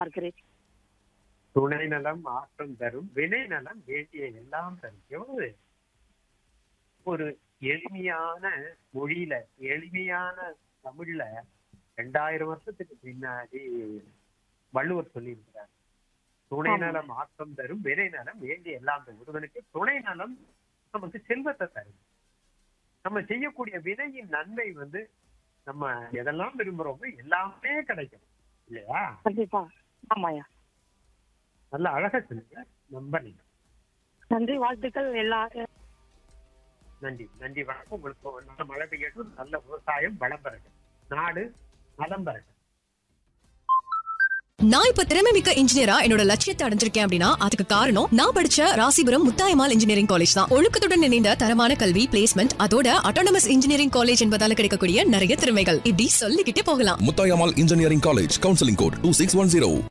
பார்க்கிறேன் துணை நலம் ஆற்றம் தரும் வினை நலம் வேண்டிய எல்லாம் தரும் எவ்வளவு ஒரு எளிமையான மொழியில எளிமையான தமிழ்ல ரெண்டாயிரம் வருஷத்துக்கு பின்னாடி வள்ளுவர் சொல்லியிருக்கிறார் துணை ஆமா. நலம் ஆக்கம் தரும் வினை நலம் வேண்டிய எல்லாம் தரும் ஒருவனுக்கு துணை நலம் நமக்கு செல்வத்தை தரும் நம்ம செய்யக்கூடிய வினையின் நன்மை வந்து நம்ம எதெல்லாம் விரும்புறோமோ எல்லாமே கிடைக்கும் இல்லையா கண்டிப்பா ஆமாயா நல்ல அழகா சொல்லுங்க ரொம்ப நன்றி நன்றி வாழ்த்துக்கள் எல்லா நன்றி நன்றி வணக்கம் உங்களுக்கு நல்ல மழை பெய்யட்டும் நல்ல விவசாயம் வளம் பெறட்டும் நாடு நலம் பெறட்டும் நான் இப்ப திறமை மிக்க இன்ஜினியரா என்னோட லட்சியத்தை அடைஞ்சிருக்கேன் அப்படின்னா அதுக்கு காரணம் நான் படிச்ச ராசிபுரம் முத்தாயமால் இன்ஜினியரிங் காலேஜ் தான் ஒழுக்கத்துடன் இணைந்த தரமான கல்வி பிளேஸ்மெண்ட் அதோட அட்டானமஸ் இன்ஜினியரிங் காலேஜ் என்பதால கிடைக்கக்கூடிய நிறைய திறமைகள் இப்படி சொல்லிக்கிட்டே போகலாம் Muthayammal engineering college counselling code two six one zero